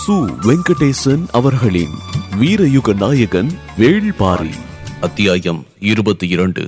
சு வெங்கடேசன் அவர்களின் வீரயுக நாயகன் வேள்பாரி அத்தியாயம் இருபத்தி இரண்டு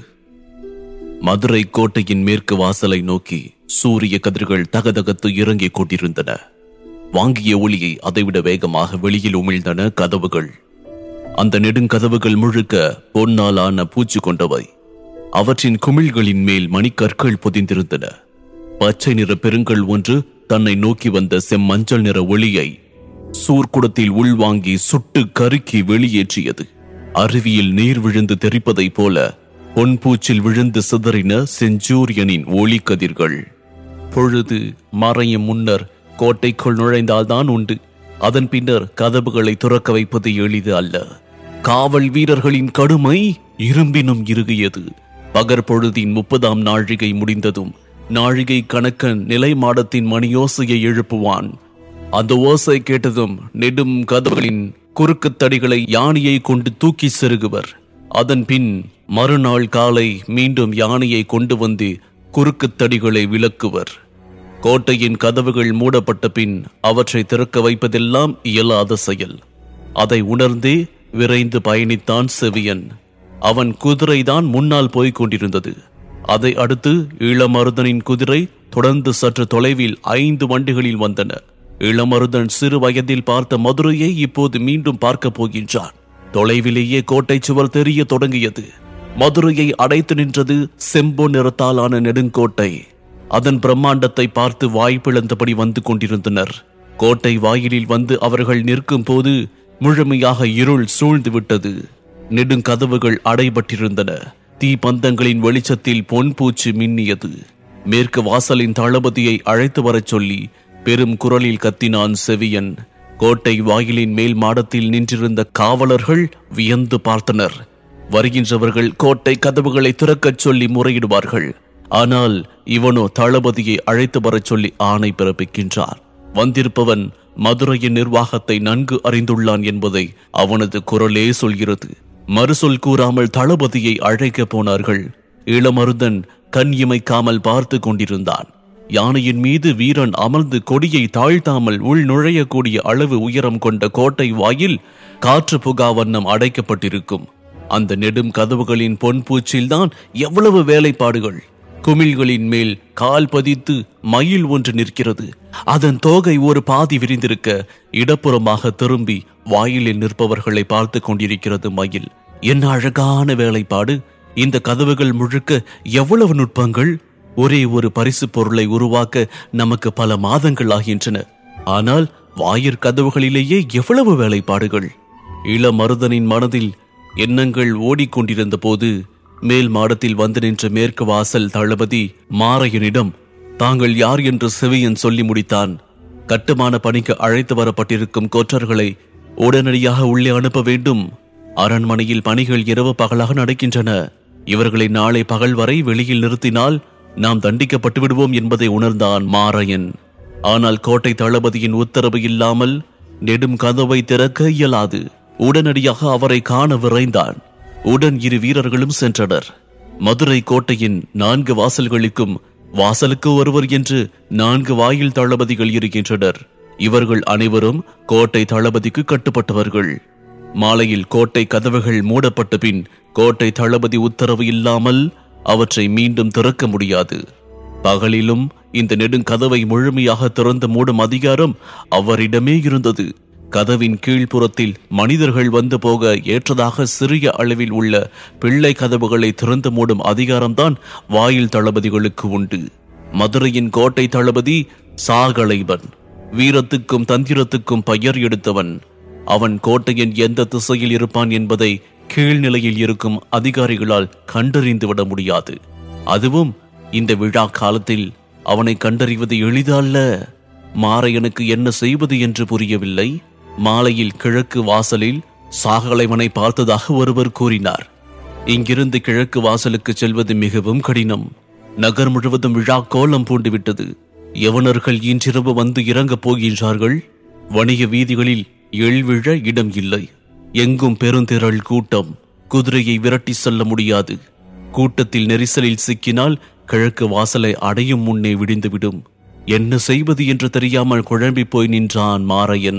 மதுரை கோட்டையின் மேற்கு வாசலை நோக்கி சூரிய கதிர்கள் தகதகத்து இறங்கிக் கொண்டிருந்தன வாங்கிய ஒளியை அதைவிட வேகமாக வெளியில் உமிழ்ந்தன கதவுகள் அந்த நெடுங்கதவுகள் முழுக்க பொன்னால் ஆன பூச்சி கொண்டவை அவற்றின் குமிழ்களின் மேல் மணிக்கற்கள் பொதிந்திருந்தன பச்சை நிற பெருங்கல் ஒன்று தன்னை நோக்கி வந்த செம்மஞ்சள் நிற ஒளியை சூர்க்குடத்தில் உள்வாங்கி சுட்டு கருக்கி வெளியேற்றியது அருவியில் நீர் விழுந்து தெரிப்பதைப் போல பொன்பூச்சில் விழுந்து சிதறின செஞ்சூரியனின் ஒளி கதிர்கள் பொழுது மறையும் முன்னர் கோட்டைக்குள் நுழைந்தால்தான் உண்டு அதன் பின்னர் கதவுகளை துறக்க வைப்பது எளிது அல்ல காவல் வீரர்களின் கடுமை இரும்பினும் இறுகியது பகற்பொழுதின் முப்பதாம் நாழிகை முடிந்ததும் நாழிகை கணக்கன் நிலை மாடத்தின் மணியோசையை எழுப்புவான் அந்த ஓசை கேட்டதும் நெடும் கதவுகளின் குறுக்குத் தடிகளை யானையை கொண்டு தூக்கி செருகுவர் அதன் பின் மறுநாள் காலை மீண்டும் யானையை கொண்டு வந்து குறுக்குத் தடிகளை விலக்குவர் கோட்டையின் கதவுகள் மூடப்பட்ட பின் அவற்றை திறக்க வைப்பதெல்லாம் இயலாத செயல் அதை உணர்ந்தே விரைந்து பயணித்தான் செவியன் அவன் குதிரைதான் முன்னால் போய்க் கொண்டிருந்தது அதை அடுத்து இளமருதனின் குதிரை தொடர்ந்து சற்று தொலைவில் ஐந்து வண்டிகளில் வந்தன இளமருதன் சிறு வயதில் பார்த்த மதுரையை இப்போது மீண்டும் பார்க்கப் போகின்றான் தொலைவிலேயே கோட்டை சுவர் தெரிய தொடங்கியது மதுரையை அடைத்து நின்றது செம்பொ நிறத்தாலான நெடுங்கோட்டை அதன் பிரம்மாண்டத்தை பார்த்து வாய் பிளந்தபடி வந்து கொண்டிருந்தனர் கோட்டை வாயிலில் வந்து அவர்கள் நிற்கும் போது முழுமையாக இருள் சூழ்ந்து விட்டது நெடுங்கதவுகள் அடைபட்டிருந்தன தீப்பந்தங்களின் வெளிச்சத்தில் பொன்பூச்சு மின்னியது மேற்கு வாசலின் தளபதியை அழைத்து வரச் சொல்லி பெரும் குரலில் கத்தினான் செவியன் கோட்டை வாயிலின் மேல் மாடத்தில் நின்றிருந்த காவலர்கள் வியந்து பார்த்தனர் வருகின்றவர்கள் கோட்டை கதவுகளை திறக்கச் சொல்லி முறையிடுவார்கள் ஆனால் இவனோ தளபதியை அழைத்து வரச் சொல்லி ஆணை பிறப்பிக்கின்றார் வந்திருப்பவன் மதுரையின் நிர்வாகத்தை நன்கு அறிந்துள்ளான் என்பதை அவனது குரலே சொல்கிறது மறுசொல் கூறாமல் தளபதியை அழைக்கப் போனார்கள் இளமருதன் கண் இமைக்காமல் பார்த்து கொண்டிருந்தான் யானையின் மீது வீரன் அமர்ந்து கொடியை தாழ்த்தாமல் உள் நுழையக்கூடிய அளவு உயரம் கொண்ட கோட்டை வாயில் காற்று புகா வண்ணம் அடைக்கப்பட்டிருக்கும் அந்த நெடும் கதவுகளின் பொன்பூச்சில்தான் எவ்வளவு வேலைப்பாடுகள் குமிழ்களின் மேல் கால் பதித்து மயில் ஒன்று நிற்கிறது அதன் தோகை ஒரு பாதி விரிந்திருக்க இடப்புறமாக திரும்பி வாயிலில் நிற்பவர்களை பார்த்து கொண்டிருக்கிறது மயில் என்ன அழகான வேலைப்பாடு இந்த கதவுகள் முழுக்க எவ்வளவு நுட்பங்கள் ஒரே ஒரு பரிசு பொருளை உருவாக்க நமக்கு பல மாதங்கள் ஆகின்றன ஆனால் வாயிற் கதவுகளிலேயே எவ்வளவு வேலைப்பாடுகள் இளமருதனின் மனதில் எண்ணங்கள் ஓடிக்கொண்டிருந்த போது மேல் மாடத்தில் வந்து நின்ற மேற்கு வாசல் தளபதி மாரையனிடம் தாங்கள் யார் என்று செவியன் சொல்லி முடித்தான் கட்டுமான பணிக்கு அழைத்து வரப்பட்டிருக்கும் கோற்றர்களை உடனடியாக உள்ளே அனுப்ப வேண்டும் அரண்மனையில் பணிகள் இரவு பகலாக நடக்கின்றன இவர்களை நாளை பகல் வரை வெளியில் நிறுத்தினால் நாம் தண்டிக்கப்பட்டு விடுவோம் என்பதை உணர்ந்தான் மாரையன் ஆனால் கோட்டை தளபதியின் உத்தரவு இல்லாமல் நெடும் கதவை திறக்க இயலாது உடனடியாக அவரை காண விரைந்தான் உடன் இரு வீரர்களும் சென்றனர் மதுரை கோட்டையின் நான்கு வாசல்களுக்கும் வாசலுக்கு ஒருவர் என்று நான்கு வாயில் தளபதிகள் இருக்கின்றனர் இவர்கள் அனைவரும் கோட்டை தளபதிக்கு கட்டுப்பட்டவர்கள் மாலையில் கோட்டை கதவுகள் மூடப்பட்ட பின் கோட்டை தளபதி உத்தரவு இல்லாமல் அவற்றை மீண்டும் திறக்க முடியாது பகலிலும் இந்த நெடுங்கதவை முழுமையாக திறந்து மூடும் அதிகாரம் அவரிடமே இருந்தது கதவின் கீழ்ப்புறத்தில் மனிதர்கள் வந்து போக ஏற்றதாக சிறிய அளவில் உள்ள பிள்ளை கதவுகளை திறந்து மூடும் அதிகாரம்தான் வாயில் தளபதிகளுக்கு உண்டு மதுரையின் கோட்டை தளபதி சாகலைவன் வீரத்துக்கும் தந்திரத்துக்கும் பெயர் எடுத்தவன் அவன் கோட்டையின் எந்த திசையில் இருப்பான் என்பதை கீழ்நிலையில் இருக்கும் அதிகாரிகளால் கண்டறிந்து விட முடியாது அதுவும் இந்த விழா காலத்தில் அவனை கண்டறிவது எளிதல்ல மாரையனுக்கு என்ன செய்வது என்று புரியவில்லை மாலையில் கிழக்கு வாசலில் சாகலைவனை பார்த்ததாக ஒருவர் கூறினார் இங்கிருந்து கிழக்கு வாசலுக்கு செல்வது மிகவும் கடினம் நகர் முழுவதும் விழா கோலம் பூண்டுவிட்டது யவனர்கள் இன்றிரவு வந்து இறங்கப் போகின்றார்கள் வணிக வீதிகளில் எழ்விழ இடம் இல்லை எங்கும் பெருந்திரள் கூட்டம் குதிரையை விரட்டி செல்ல முடியாது கூட்டத்தில் நெரிசலில் சிக்கினால் கிழக்கு வாசலை அடையும் முன்னே விடிந்துவிடும் என்ன செய்வது என்று தெரியாமல் குழம்பி போய் நின்றான் மாரையன்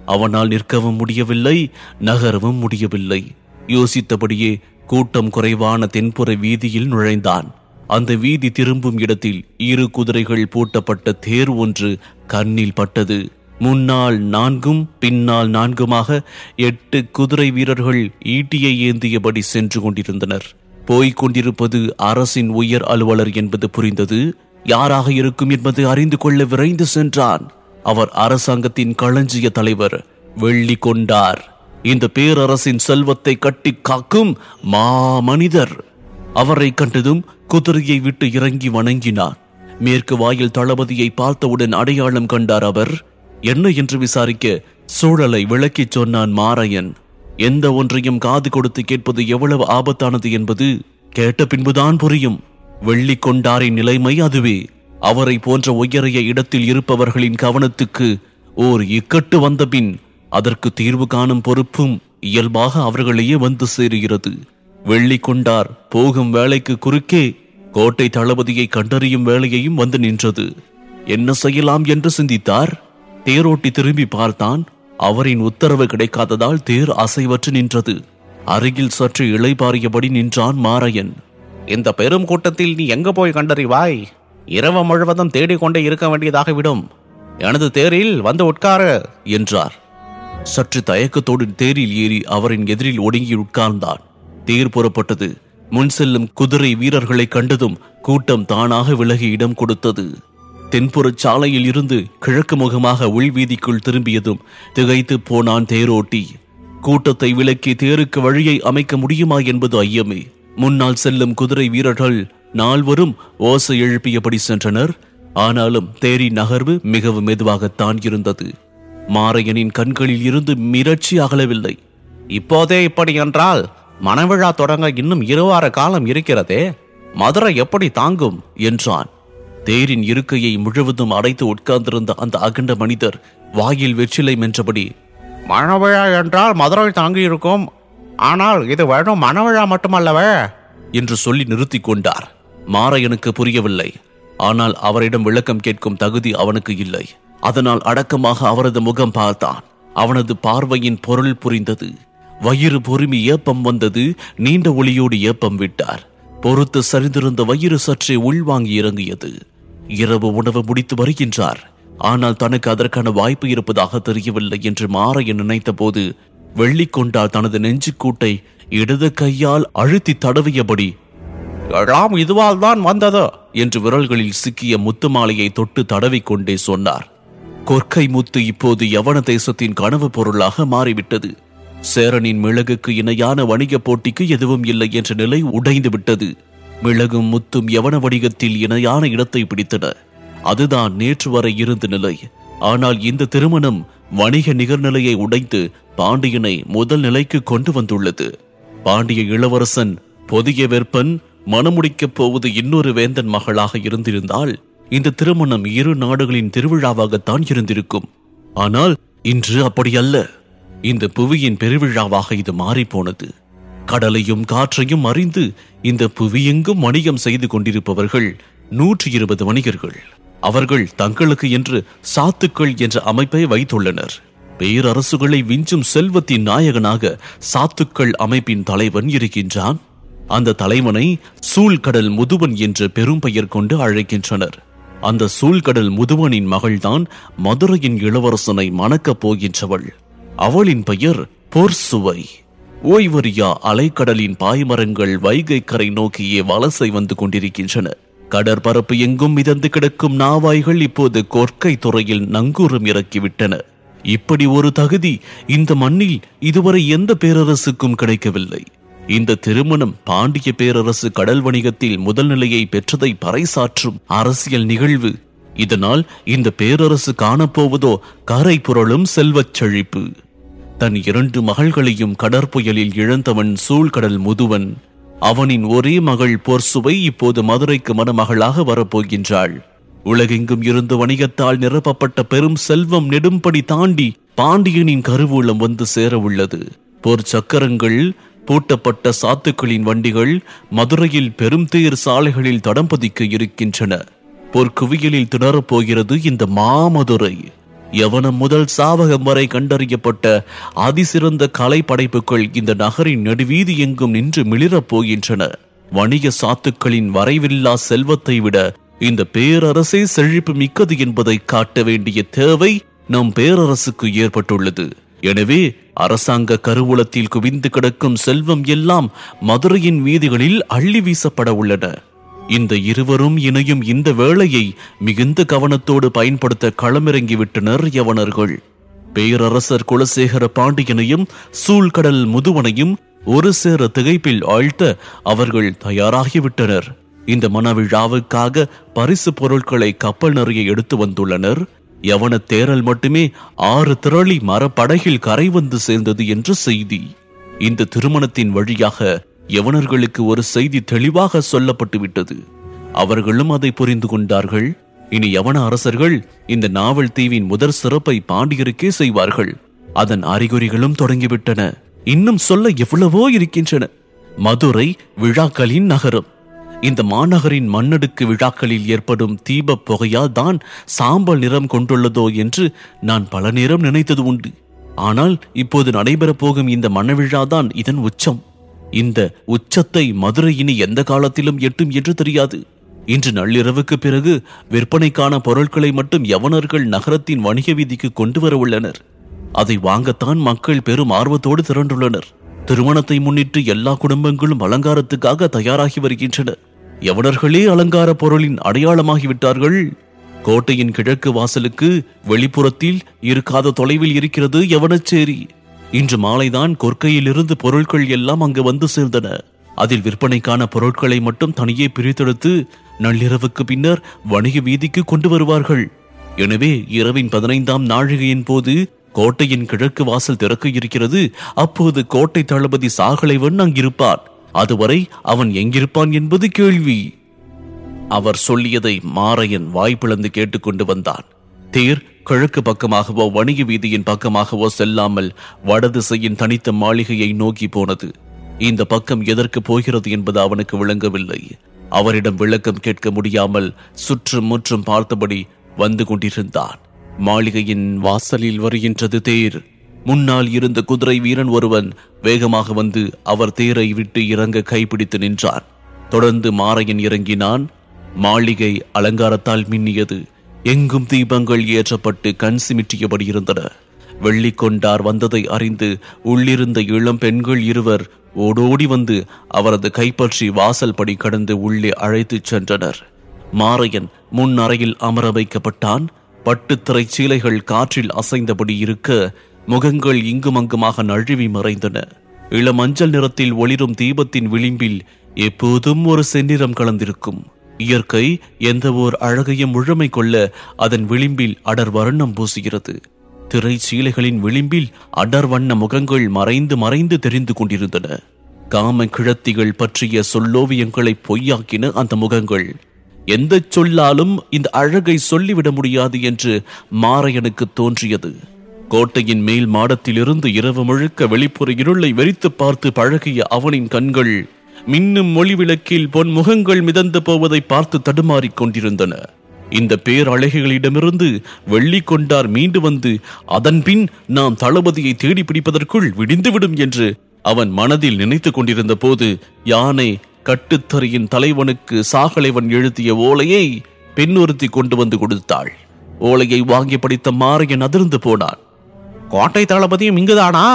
அவனால் நிற்கவும் முடியவில்லை நகரவும் முடியவில்லை யோசித்தபடியே கூட்டம் குறைவான தென்புற வீதியில் நுழைந்தான் அந்த வீதி திரும்பும் இடத்தில் இரு குதிரைகள் பூட்டப்பட்ட தேர் ஒன்று கண்ணில் பட்டது முன்னால் நான்கும் பின்னால் நான்குமாக எட்டு குதிரை வீரர்கள் ஈட்டியை ஏந்தியபடி சென்று கொண்டிருந்தனர் போய்க் கொண்டிருப்பது அரசின் உயர் அலுவலர் என்பது புரிந்தது யாராக இருக்கும் என்பது அறிந்து கொள்ள விரைந்து சென்றான் அவர் அரசாங்கத்தின் களஞ்சிய தலைவர் வெள்ளி கொண்டார் இந்த பேரரசின் செல்வத்தை கட்டி காக்கும் மாமனிதர் அவரை கண்டதும் குதிரையை விட்டு இறங்கி வணங்கினார் மேற்கு வாயில் தளபதியை பார்த்தவுடன் அடையாளம் கண்டார் அவர் என்ன என்று விசாரிக்க சூழலை விளக்கிச் சொன்னான் மாரையன் எந்த ஒன்றையும் காது கொடுத்து கேட்பது எவ்வளவு ஆபத்தானது என்பது கேட்ட பின்புதான் புரியும் வெள்ளி கொண்டாரின் நிலைமை அதுவே அவரை போன்ற உயரிய இடத்தில் இருப்பவர்களின் கவனத்துக்கு ஓர் இக்கட்டு வந்தபின் அதற்கு தீர்வு காணும் பொறுப்பும் இயல்பாக அவர்களையே வந்து சேருகிறது வெள்ளி கொண்டார் போகும் வேலைக்கு குறுக்கே கோட்டை தளபதியை கண்டறியும் வேலையையும் வந்து நின்றது என்ன செய்யலாம் என்று சிந்தித்தார் தேரோட்டி திரும்பி பார்த்தான் அவரின் உத்தரவு கிடைக்காததால் தேர் அசைவற்று நின்றது அருகில் சற்று இளைபாறியபடி நின்றான் மாரையன் இந்த பெரும் கூட்டத்தில் நீ எங்க போய் கண்டறிவாய் இரவு முழுவதும் தேடிக்கொண்டே இருக்க வேண்டியதாக விடும் எனது தேரில் வந்து உட்காரு என்றார் சற்று தயக்கத்தோடு தேரில் ஏறி அவரின் எதிரில் ஒடுங்கி உட்கார்ந்தான் தேர் புறப்பட்டது முன் செல்லும் குதிரை வீரர்களை கண்டதும் கூட்டம் தானாக விலகி இடம் கொடுத்தது தென்புறச் சாலையில் இருந்து கிழக்கு முகமாக உள்வீதிக்குள் திரும்பியதும் திகைத்து போனான் தேரோட்டி கூட்டத்தை விலக்கி தேருக்கு வழியை அமைக்க முடியுமா என்பது ஐயமே முன்னால் செல்லும் குதிரை வீரர்கள் நால்வரும் ஓசை எழுப்பியபடி சென்றனர் ஆனாலும் தேரின் நகர்வு மிகவும் மெதுவாகத்தான் இருந்தது மாரையனின் கண்களில் இருந்து மிரட்சி அகலவில்லை இப்போதே இப்படி என்றால் மணவிழா தொடங்க இன்னும் இருவார காலம் இருக்கிறதே மதுரை எப்படி தாங்கும் என்றான் தேரின் இருக்கையை முழுவதும் அடைத்து உட்கார்ந்திருந்த அந்த அகண்ட மனிதர் வாயில் வெற்றிலை மென்றபடி மணவிழா என்றால் மதுரை தாங்கி இருக்கும் ஆனால் இது வெறும் மணவிழா மட்டுமல்லவே என்று சொல்லி நிறுத்திக் கொண்டார் மாரையனுக்கு புரியவில்லை ஆனால் அவரிடம் விளக்கம் கேட்கும் தகுதி அவனுக்கு இல்லை அதனால் அடக்கமாக அவரது முகம் பார்த்தான் அவனது பார்வையின் பொருள் புரிந்தது வயிறு பொறுமி ஏப்பம் வந்தது நீண்ட ஒளியோடு ஏப்பம் விட்டார் பொறுத்து சரிந்திருந்த வயிறு சற்றே உள்வாங்கி இறங்கியது இரவு உணவு முடித்து வருகின்றார் ஆனால் தனக்கு அதற்கான வாய்ப்பு இருப்பதாக தெரியவில்லை என்று மாரையன் நினைத்தபோது வெள்ளிக்கொண்டார் தனது நெஞ்சுக்கூட்டை இடது கையால் அழுத்தி தடவியபடி எல்லாம் இதுவால் தான் வந்தது என்று விரல்களில் சிக்கிய முத்து மாலையை தொட்டு தடவிக்கொண்டே சொன்னார் கொற்கை முத்து இப்போது யவன தேசத்தின் கனவு பொருளாக மாறிவிட்டது சேரனின் மிளகுக்கு இணையான வணிக போட்டிக்கு எதுவும் இல்லை என்ற நிலை உடைந்து விட்டது மிளகும் முத்தும் யவன வணிகத்தில் இணையான இடத்தை பிடித்தன அதுதான் நேற்று வரை இருந்த நிலை ஆனால் இந்த திருமணம் வணிக நிகர்நிலையை உடைத்து பாண்டியனை முதல் நிலைக்கு கொண்டு வந்துள்ளது பாண்டிய இளவரசன் பொதிய வெப்பன் மணமுடிக்கப் போவது இன்னொரு வேந்தன் மகளாக இருந்திருந்தால் இந்த திருமணம் இரு நாடுகளின் திருவிழாவாகத்தான் இருந்திருக்கும் ஆனால் இன்று அப்படி அல்ல இந்த புவியின் பெருவிழாவாக இது மாறிப்போனது கடலையும் காற்றையும் அறிந்து இந்த புவியெங்கும் வணிகம் செய்து கொண்டிருப்பவர்கள் நூற்றி இருபது வணிகர்கள் அவர்கள் தங்களுக்கு என்று சாத்துக்கள் என்ற அமைப்பை வைத்துள்ளனர் பேரரசுகளை விஞ்சும் செல்வத்தின் நாயகனாக சாத்துக்கள் அமைப்பின் தலைவன் இருக்கின்றான் அந்த தலைவனை சூழ்கடல் முதுவன் என்ற பெரும் பெயர் கொண்டு அழைக்கின்றனர் அந்த சூழ்கடல் முதுவனின் மகள்தான் மதுரையின் இளவரசனை மணக்கப் போகின்றவள் அவளின் பெயர் போர்சுவை ஓய்வறியா அலைக்கடலின் பாய்மரங்கள் வைகை கரை நோக்கியே வலசை வந்து கொண்டிருக்கின்றன கடற்பரப்பு எங்கும் மிதந்து கிடக்கும் நாவாய்கள் இப்போது கொற்கை துறையில் நங்கூரம் இறக்கிவிட்டன இப்படி ஒரு தகுதி இந்த மண்ணில் இதுவரை எந்த பேரரசுக்கும் கிடைக்கவில்லை இந்த திருமணம் பாண்டிய பேரரசு கடல் வணிகத்தில் முதல் நிலையை பெற்றதை பறைசாற்றும் அரசியல் நிகழ்வு இதனால் இந்த பேரரசு காணப்போவதோ கரை புரளும் செல்வச் செழிப்பு தன் இரண்டு மகள்களையும் கடற்புயலில் இழந்தவன் சூழ்கடல் முதுவன் அவனின் ஒரே மகள் போர்சுவை இப்போது மதுரைக்கு மணமகளாக வரப்போகின்றாள் உலகெங்கும் இருந்து வணிகத்தால் நிரப்பப்பட்ட பெரும் செல்வம் நெடும்படி தாண்டி பாண்டியனின் கருவூலம் வந்து சேர உள்ளது போர் சக்கரங்கள் பூட்டப்பட்ட சாத்துக்களின் வண்டிகள் மதுரையில் பெரும் தேர் சாலைகளில் தடம் பதிக்க இருக்கின்றன போர்க்குவியலில் திணறப் போகிறது இந்த மாமதுரை யவனம் முதல் சாவகம் வரை கண்டறியப்பட்ட அதிசிறந்த கலை படைப்புகள் இந்த நகரின் நெடுவீதி எங்கும் நின்று மிளிரப் போகின்றன வணிக சாத்துக்களின் வரைவில்லா செல்வத்தை விட இந்த பேரரசே செழிப்பு மிக்கது என்பதை காட்ட வேண்டிய தேவை நம் பேரரசுக்கு ஏற்பட்டுள்ளது எனவே அரசாங்க கருவூலத்தில் குவிந்து கிடக்கும் செல்வம் எல்லாம் மதுரையின் வீதிகளில் அள்ளி வீசப்பட உள்ளன இந்த இருவரும் இணையும் இந்த வேளையை மிகுந்த கவனத்தோடு பயன்படுத்த களமிறங்கிவிட்டனர் யவனர்கள் பேரரசர் குலசேகர பாண்டியனையும் சூழ்கடல் முதுவனையும் ஒரு சேர திகைப்பில் ஆழ்த்த அவர்கள் தயாராகிவிட்டனர் இந்த மனவிழாவுக்காக பரிசு பொருட்களை கப்பல் நிறைய எடுத்து வந்துள்ளனர் யவன தேரல் மட்டுமே ஆறு திரளி மரப்படகில் கரை வந்து சேர்ந்தது என்ற செய்தி இந்த திருமணத்தின் வழியாக யவனர்களுக்கு ஒரு செய்தி தெளிவாக சொல்லப்பட்டு விட்டது அவர்களும் அதை புரிந்து கொண்டார்கள் இனி யவன அரசர்கள் இந்த நாவல் தீவின் முதற் சிறப்பை பாண்டியருக்கே செய்வார்கள் அதன் அறிகுறிகளும் தொடங்கிவிட்டன இன்னும் சொல்ல எவ்வளவோ இருக்கின்றன மதுரை விழாக்களின் நகரம் இந்த மாநகரின் மண்ணடுக்கு விழாக்களில் ஏற்படும் தீப புகையால் தான் சாம்பல் நிறம் கொண்டுள்ளதோ என்று நான் பல நேரம் நினைத்தது உண்டு ஆனால் இப்போது நடைபெறப் போகும் இந்த மணவிழாதான் இதன் உச்சம் இந்த உச்சத்தை மதுரை இனி எந்த காலத்திலும் எட்டும் என்று தெரியாது இன்று நள்ளிரவுக்கு பிறகு விற்பனைக்கான பொருட்களை மட்டும் யவனர்கள் நகரத்தின் வணிக வீதிக்கு கொண்டு வர உள்ளனர் அதை வாங்கத்தான் மக்கள் பெரும் ஆர்வத்தோடு திரண்டுள்ளனர் திருமணத்தை முன்னிட்டு எல்லா குடும்பங்களும் அலங்காரத்துக்காக தயாராகி வருகின்றன யவனர்களே அலங்கார பொருளின் அடையாளமாகிவிட்டார்கள் கோட்டையின் கிழக்கு வாசலுக்கு வெளிப்புறத்தில் இருக்காத தொலைவில் இருக்கிறது யவனச்சேரி இன்று மாலைதான் கொற்கையிலிருந்து பொருட்கள் எல்லாம் அங்கு வந்து சேர்ந்தன அதில் விற்பனைக்கான பொருட்களை மட்டும் தனியே பிரித்தெடுத்து நள்ளிரவுக்கு பின்னர் வணிக வீதிக்கு கொண்டு வருவார்கள் எனவே இரவின் பதினைந்தாம் நாழிகையின் போது கோட்டையின் கிழக்கு வாசல் திறக்க இருக்கிறது அப்போது கோட்டை தளபதி சாகலைவன் அங்கிருப்பான் அதுவரை அவன் எங்கிருப்பான் என்பது கேள்வி அவர் சொல்லியதை மாரையன் வாய்ப்பிழந்து கேட்டுக்கொண்டு வந்தான் தேர் கிழக்கு பக்கமாகவோ வணிக வீதியின் பக்கமாகவோ செல்லாமல் வடதிசையின் தனித்த மாளிகையை நோக்கி போனது இந்த பக்கம் எதற்கு போகிறது என்பது அவனுக்கு விளங்கவில்லை அவரிடம் விளக்கம் கேட்க முடியாமல் சுற்றும் முற்றும் பார்த்தபடி வந்து கொண்டிருந்தான் மாளிகையின் வாசலில் வருகின்றது தேர் முன்னால் இருந்த குதிரை வீரன் ஒருவன் வேகமாக வந்து அவர் தேரை விட்டு இறங்க கைப்பிடித்து நின்றான் தொடர்ந்து மாரையன் இறங்கினான் மாளிகை அலங்காரத்தால் மின்னியது எங்கும் தீபங்கள் ஏற்றப்பட்டு கண் சிமிட்டியபடி இருந்தன வெள்ளிக்கொண்டார் வந்ததை அறிந்து உள்ளிருந்த இளம் பெண்கள் இருவர் ஓடோடி வந்து அவரது கைப்பற்றி வாசல் படி கடந்து உள்ளே அழைத்துச் சென்றனர் மாரையன் முன் அறையில் அமர வைக்கப்பட்டான் பட்டுத்திரை சீலைகள் காற்றில் அசைந்தபடி இருக்க முகங்கள் இங்குமங்குமாக நழுவி மறைந்தன இளமஞ்சள் நிறத்தில் ஒளிரும் தீபத்தின் விளிம்பில் எப்போதும் ஒரு செந்நிறம் கலந்திருக்கும் இயற்கை எந்த ஓர் அழகையும் முழுமை கொள்ள அதன் விளிம்பில் அடர் வர்ணம் பூசுகிறது திரை சீலைகளின் விளிம்பில் அடர் வண்ண முகங்கள் மறைந்து மறைந்து தெரிந்து கொண்டிருந்தன காம கிழத்திகள் பற்றிய சொல்லோவியங்களை பொய்யாக்கின அந்த முகங்கள் எந்த சொல்லாலும் இந்த அழகை சொல்லிவிட முடியாது என்று மாரையனுக்கு தோன்றியது கோட்டையின் மேல் மாடத்திலிருந்து இரவு முழுக்க வெளிப்புற இருளை வெறித்து பார்த்து பழகிய அவனின் கண்கள் மின்னும் மொழிவிளக்கில் பொன் முகங்கள் மிதந்து போவதை பார்த்து தடுமாறிக் கொண்டிருந்தன இந்த பேரழகிகளிடமிருந்து வெள்ளி கொண்டார் மீண்டு வந்து அதன்பின் நாம் தளபதியை தேடி பிடிப்பதற்குள் விடிந்துவிடும் என்று அவன் மனதில் நினைத்துக் கொண்டிருந்த போது யானை கட்டுத்தறியின் தலைவனுக்கு சாகலைவன் எழுதிய ஓலையை பெண்ணொருத்தி கொண்டு வந்து கொடுத்தாள் ஓலையை வாங்கி படித்த மாரையன் அதிர்ந்து போனான் கோட்டை தளபதியும் இங்குதானா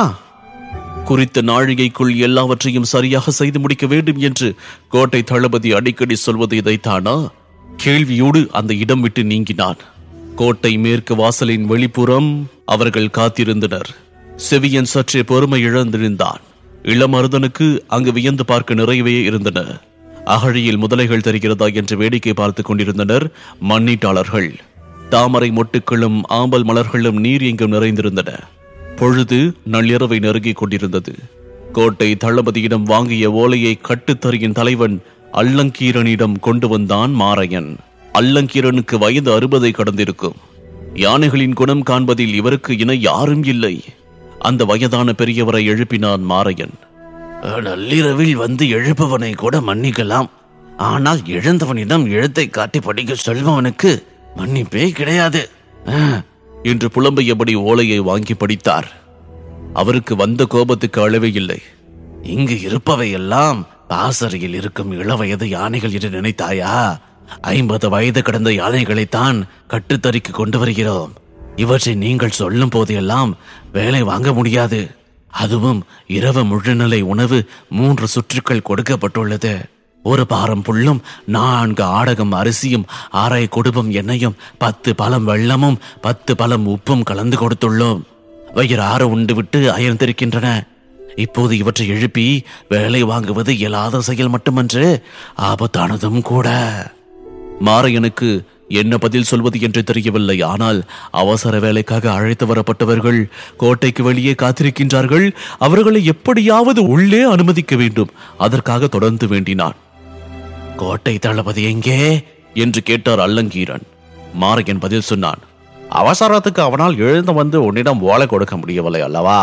குறித்த நாழிகைக்குள் எல்லாவற்றையும் சரியாக செய்து முடிக்க வேண்டும் என்று கோட்டை தளபதி அடிக்கடி சொல்வது இதைத்தானா கேள்வியோடு அந்த இடம் விட்டு நீங்கினான் கோட்டை மேற்கு வாசலின் வெளிப்புறம் அவர்கள் காத்திருந்தனர் செவியன் சற்றே பொறுமை இழந்திருந்தான் இளமருதனுக்கு அங்கு வியந்து பார்க்க நிறையவே இருந்தன அகழியில் முதலைகள் தெரிகிறதா என்று வேடிக்கை பார்த்துக் கொண்டிருந்தனர் மண்ணீட்டாளர்கள் தாமரை மொட்டுக்களும் ஆம்பல் மலர்களும் நீர் எங்கும் நிறைந்திருந்தன பொழுது நள்ளிரவை நெருங்கிக் கொண்டிருந்தது கோட்டை தளபதியிடம் வாங்கிய ஓலையை கட்டுத்தறியின் தலைவன் அல்லங்கீரனிடம் கொண்டு வந்தான் மாரையன் அல்லங்கீரனுக்கு வயது அறுபதை கடந்திருக்கும் யானைகளின் குணம் காண்பதில் இவருக்கு இணை யாரும் இல்லை அந்த வயதான பெரியவரை எழுப்பினான் மாரையன் நள்ளிரவில் வந்து எழுப்பவனை கூட மன்னிக்கலாம் ஆனால் இழந்தவனிடம் எழுத்தை காட்டி படிக்க சொல்பவனுக்கு மன்னிப்பே கிடையாது ஆ, என்று புலம்பியபடி ஓலையை வாங்கி படித்தார் அவருக்கு வந்த கோபத்துக்கு அளவே இல்லை இங்கு இருப்பவை எல்லாம் பாசறையில் இருக்கும் இளவயது யானைகள் என்று நினைத்தாயா ஐம்பது வயது கடந்த யானைகளைத்தான் கட்டுத்தறிக்கு கொண்டு வருகிறோம் இவற்றை நீங்கள் சொல்லும் போதெல்லாம் வேலை வாங்க முடியாது அதுவும் இரவு முழுநிலை உணவு மூன்று சுற்றுக்கள் கொடுக்கப்பட்டுள்ளது ஒரு பாரம் புல்லும் நான்கு ஆடகம் அரிசியும் அரை குடும்பம் எண்ணெயும் பத்து பழம் வெள்ளமும் பத்து பழம் உப்பும் கலந்து கொடுத்துள்ளோம் வயிறு ஆற உண்டு விட்டு அயர்ந்திருக்கின்றன இப்போது இவற்றை எழுப்பி வேலை வாங்குவது இயலாத செயல் மட்டுமன்று ஆபத்தானதும் கூட மாரையனுக்கு என்ன பதில் சொல்வது என்று தெரியவில்லை ஆனால் அவசர வேலைக்காக அழைத்து வரப்பட்டவர்கள் கோட்டைக்கு வெளியே காத்திருக்கின்றார்கள் அவர்களை எப்படியாவது உள்ளே அனுமதிக்க வேண்டும் அதற்காக தொடர்ந்து வேண்டினான் கோட்டை தளபதி எங்கே என்று கேட்டார் அல்லங்கீரன் மாரையன் பதில் சொன்னான் அவசரத்துக்கு அவனால் எழுந்து வந்து உன்னிடம் ஓலை கொடுக்க முடியவில்லை அல்லவா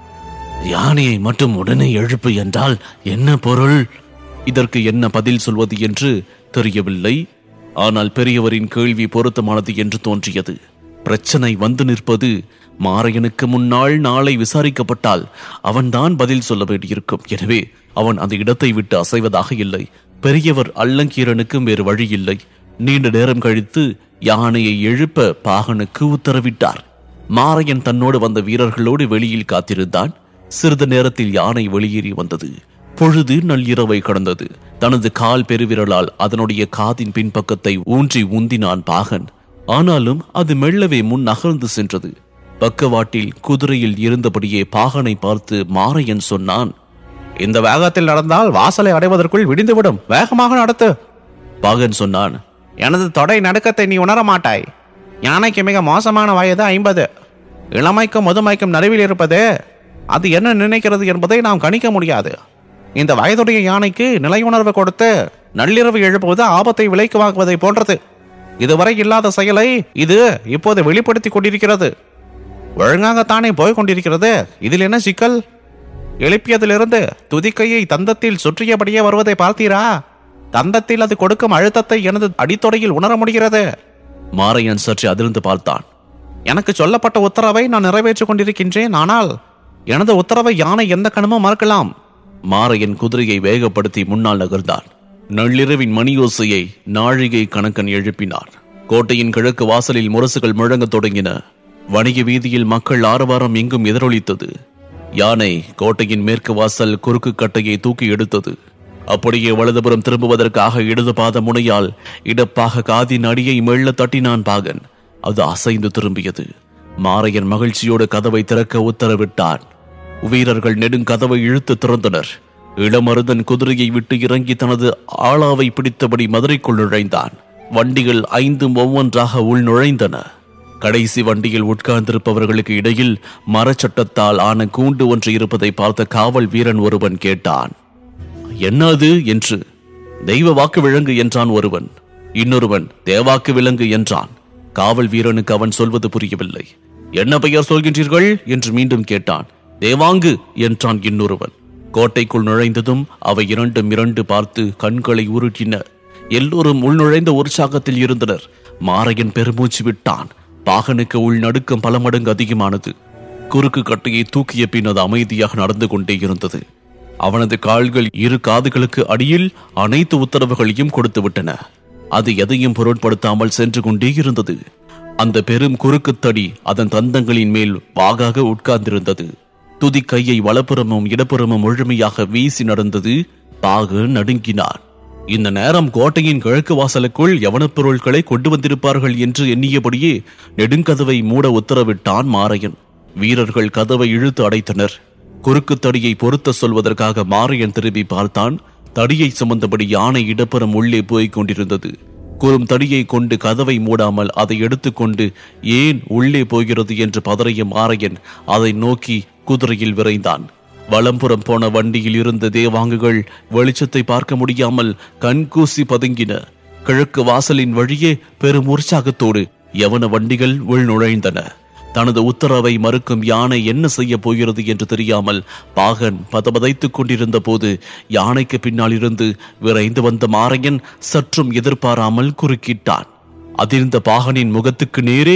யானையை மட்டும் உடனே எழுப்பு என்றால் என்ன பொருள் இதற்கு என்ன பதில் சொல்வது என்று தெரியவில்லை ஆனால் பெரியவரின் கேள்வி பொருத்தமானது என்று தோன்றியது பிரச்சனை வந்து நிற்பது மாரையனுக்கு முன்னால் நாளை விசாரிக்கப்பட்டால் அவன்தான் பதில் சொல்ல வேண்டியிருக்கும் எனவே அவன் அந்த இடத்தை விட்டு அசைவதாக இல்லை பெரியவர் அல்லங்கீரனுக்கும் வேறு வழி இல்லை நீண்ட நேரம் கழித்து யானையை எழுப்ப பாகனுக்கு உத்தரவிட்டார் மாரையன் தன்னோடு வந்த வீரர்களோடு வெளியில் காத்திருந்தான் சிறிது நேரத்தில் யானை வெளியேறி வந்தது பொழுது நள்ளிரவை கடந்தது தனது கால் பெருவிரலால் அதனுடைய காதின் பின்பக்கத்தை ஊன்றி உந்தினான் பாகன் ஆனாலும் அது மெல்லவே முன் நகர்ந்து சென்றது பக்கவாட்டில் குதிரையில் இருந்தபடியே பாகனை பார்த்து மாரையன் சொன்னான் இந்த வேகத்தில் நடந்தால் வாசலை அடைவதற்குள் விடிந்துவிடும் வேகமாக நடத்து பாகன் சொன்னான் எனது தொடை நடுக்கத்தை நீ உணர மாட்டாய் யானைக்கு மிக மோசமான வயது ஐம்பது இளமைக்கும் முதுமைக்கும் நடுவில் இருப்பது அது என்ன நினைக்கிறது என்பதை நாம் கணிக்க முடியாது இந்த வயதுடைய யானைக்கு நிலை உணர்வு கொடுத்து நள்ளிரவு எழுப்புவது ஆபத்தை விலைக்கு வாங்குவதை போன்றது இதுவரை இல்லாத செயலை இது இப்போது வெளிப்படுத்திக் கொண்டிருக்கிறது ஒழுங்காகத்தானே போய் கொண்டிருக்கிறது இதில் என்ன சிக்கல் எழுப்பியதிலிருந்து துதிக்கையை தந்தத்தில் சுற்றியபடியே வருவதை பார்த்தீரா தந்தத்தில் அது கொடுக்கும் அழுத்தத்தை எனது அடித்தொடையில் உணர முடிகிறது மாரையன் சற்று அதிர்ந்து பார்த்தான் எனக்கு சொல்லப்பட்ட உத்தரவை நான் நிறைவேற்றிக் கொண்டிருக்கின்றேன் ஆனால் எனது உத்தரவை யானை எந்த கணமும் மறக்கலாம் மாரையன் குதிரையை வேகப்படுத்தி முன்னால் நகர்ந்தான் நள்ளிரவின் மணியோசையை நாழிகை கணக்கன் எழுப்பினார் கோட்டையின் கிழக்கு வாசலில் முரசுகள் முழங்கத் தொடங்கின வணிக வீதியில் மக்கள் ஆரவாரம் எங்கும் எதிரொலித்தது யானை கோட்டையின் மேற்கு வாசல் குறுக்கு கட்டையை தூக்கி எடுத்தது அப்படியே வலதுபுறம் திரும்புவதற்காக இடது பாத முனையால் இடப்பாக காதின் அடியை மெல்ல தட்டினான் பாகன் அது அசைந்து திரும்பியது மாரையன் மகிழ்ச்சியோடு கதவை திறக்க உத்தரவிட்டான் வீரர்கள் நெடுங்கதவை இழுத்து திறந்தனர் இளமருதன் குதிரையை விட்டு இறங்கி தனது ஆளாவை பிடித்தபடி மதுரைக்குள் நுழைந்தான் வண்டிகள் ஐந்தும் ஒவ்வொன்றாக உள் நுழைந்தன கடைசி வண்டியில் உட்கார்ந்திருப்பவர்களுக்கு இடையில் மரச்சட்டத்தால் ஆன கூண்டு ஒன்று இருப்பதை பார்த்த காவல் வீரன் ஒருவன் கேட்டான் என்ன அது என்று தெய்வ வாக்கு விலங்கு என்றான் ஒருவன் இன்னொருவன் தேவாக்கு விலங்கு என்றான் காவல் வீரனுக்கு அவன் சொல்வது புரியவில்லை என்ன பெயர் சொல்கின்றீர்கள் என்று மீண்டும் கேட்டான் தேவாங்கு என்றான் இன்னொருவன் கோட்டைக்குள் நுழைந்ததும் அவை இரண்டும் இரண்டு பார்த்து கண்களை உருட்டின எல்லோரும் உள்நுழைந்த உற்சாகத்தில் இருந்தனர் மாரையன் பெருமூச்சு விட்டான் பாகனுக்கு உள் நடுக்கம் பல மடங்கு அதிகமானது குறுக்கு கட்டையை தூக்கிய பின் அது அமைதியாக நடந்து கொண்டே இருந்தது அவனது கால்கள் இரு காதுகளுக்கு அடியில் அனைத்து உத்தரவுகளையும் கொடுத்து விட்டன அது எதையும் பொருட்படுத்தாமல் சென்று கொண்டே இருந்தது அந்த பெரும் குறுக்குத்தடி அதன் தந்தங்களின் மேல் வாகாக உட்கார்ந்திருந்தது துதி கையை வலப்புறமும் இடப்புறமும் முழுமையாக வீசி நடந்தது பாகு நடுங்கினான் இந்த நேரம் கோட்டையின் கிழக்கு வாசலுக்குள் யவனப் பொருட்களை கொண்டு வந்திருப்பார்கள் என்று எண்ணியபடியே நெடுங்கதவை மூட உத்தரவிட்டான் மாரையன் வீரர்கள் கதவை இழுத்து அடைத்தனர் குறுக்கு தடியை பொருத்த சொல்வதற்காக மாரையன் திரும்பி பார்த்தான் தடியை சுமந்தபடி யானை இடப்புறம் உள்ளே போய்க் கொண்டிருந்தது குறும் தடியை கொண்டு கதவை மூடாமல் அதை எடுத்துக்கொண்டு ஏன் உள்ளே போகிறது என்று பதறிய மாரையன் அதை நோக்கி குதிரையில் விரைந்தான் வலம்புறம் போன வண்டியில் இருந்த தேவாங்குகள் வெளிச்சத்தை பார்க்க முடியாமல் கண்கூசி பதுங்கின கிழக்கு வாசலின் வழியே பெரும் உற்சாகத்தோடு யவன வண்டிகள் உள் நுழைந்தன தனது உத்தரவை மறுக்கும் யானை என்ன செய்ய போகிறது என்று தெரியாமல் பாகன் பதபதைத்துக் கொண்டிருந்த போது யானைக்கு பின்னால் இருந்து விரைந்து வந்த மாரையன் சற்றும் எதிர்பாராமல் குறுக்கிட்டான் அதிர்ந்த பாகனின் முகத்துக்கு நேரே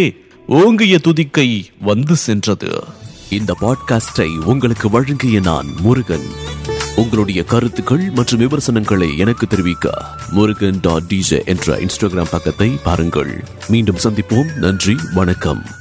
ஓங்கிய துதிக்கை வந்து சென்றது இந்த பாட்காஸ்டை உங்களுக்கு வழங்கிய நான் முருகன் உங்களுடைய கருத்துக்கள் மற்றும் விமர்சனங்களை எனக்கு தெரிவிக்க முருகன் டாட் டிஜே என்ற இன்ஸ்டாகிராம் பக்கத்தை பாருங்கள் மீண்டும் சந்திப்போம் நன்றி வணக்கம்